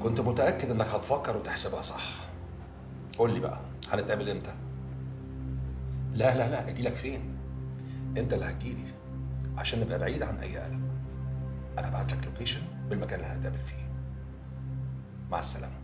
كنت متاكد انك هتفكر وتحسبها صح قول لي بقى هنتقابل امتى لا لا لا اجي لك فين انت اللي هتجيلي عشان نبقى بعيد عن اي قلق انا هبعت لك لوكيشن بالمكان اللي هنتقابل فيه مع السلامه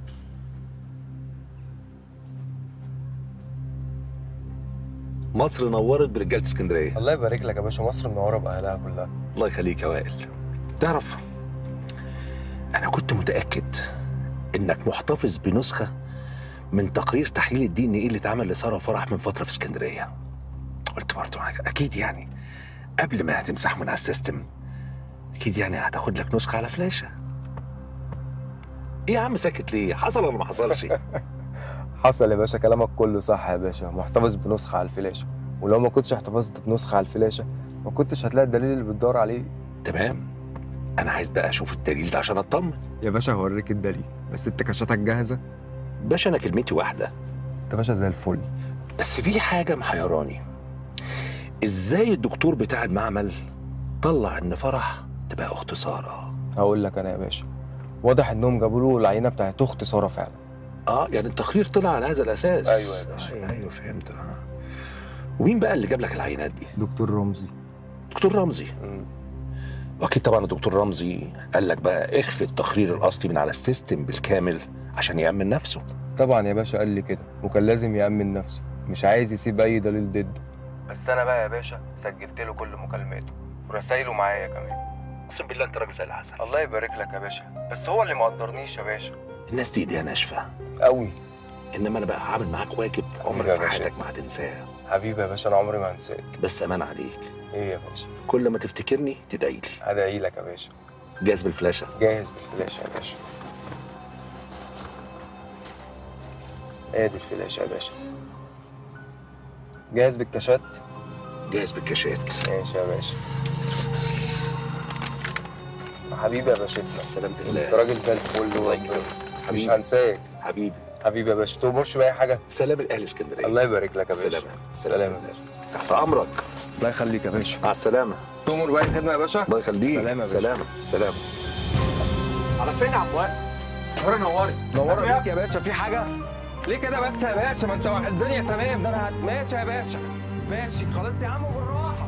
مصر نورت برجاله اسكندريه الله يبارك لك يا باشا مصر منوره باهلها كلها الله يخليك يا وائل تعرف انا كنت متاكد انك محتفظ بنسخه من تقرير تحليل الدي ان ايه اللي اتعمل لساره فرح من فتره في اسكندريه قلت برضه اكيد يعني قبل ما هتمسحه من على السيستم اكيد يعني هتاخد لك نسخه على فلاشه ايه يا عم ساكت ليه حصل ولا ما حصلش حصل يا باشا كلامك كله صح يا باشا محتفظ بنسخه على الفلاشه ولو ما كنتش احتفظت بنسخه على الفلاشه ما كنتش هتلاقي الدليل اللي بتدور عليه تمام انا عايز بقى اشوف الدليل ده عشان اطمن يا باشا هوريك الدليل بس انت كشاتك جاهزه باشا انا كلمتي واحده انت باشا زي الفل بس في حاجة محيراني ازاي الدكتور بتاع المعمل طلع ان فرح تبقى اخت سارة هقول لك انا يا باشا واضح انهم جابوا له العينه بتاعت اخت ساره فعلا اه يعني التقرير طلع على هذا الاساس أيوة يا باشا. ايوه, أيوة فهمت آه. ومين بقى اللي جاب لك العينات دي دكتور رمزي دكتور رمزي واكيد طبعا الدكتور رمزي قال لك بقى اخفي التقرير الاصلي من على السيستم بالكامل عشان يامن نفسه طبعا يا باشا قال لي كده وكان لازم يأمن نفسه مش عايز يسيب أي دليل ضده بس أنا بقى يا باشا سجلت له كل مكالماته ورسايله معايا كمان اقسم بالله انت راجل زي العسل الله يبارك لك يا باشا بس هو اللي مقدرنيش يا باشا الناس دي ايديها ناشفه قوي انما انا بقى هعمل معاك واجب عمرك يا في باشا. حياتك ما هتنساه حبيبي يا باشا أنا عمري ما هنساك بس امان عليك إيه يا باشا كل ما تفتكرني تدعي لي هدعي لك يا باشا جاهز بالفلاشه جاهز بالفلاشة يا باشا ادي الفلاشة يا باشا جاهز بالكاشات جاهز بالكاشات ماشي يا باشا حبيبي يا باشا سلامة انت الله راجل زي الفل الله وربنا. يكرمك مش حبيبي هنساك حبيبي حبيبي يا باشا تؤمرش بأي حاجة سلام الاهل اسكندريه الله يبارك لك يا باشا سلامة سلام يا سلام باشا تحت امرك الله يخليك يا باشا مع السلامه تؤمر بأي خدمة يا باشا الله يخليك سلام يا باشا. سلامه سلامه على فين يا عم وائل؟ النهار نورت نورة بيك يا باشا في حاجة ليه كده بس يا باشا ما انت الدنيا تمام ده انا هت- ماشي يا باشا ماشي خلاص يا عم بالراحة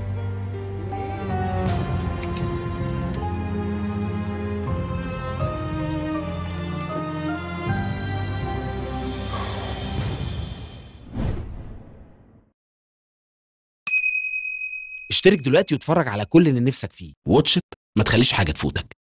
اشترك دلوقتي واتفرج على كل اللي نفسك فيه واتش إت، ما تخليش حاجة تفوتك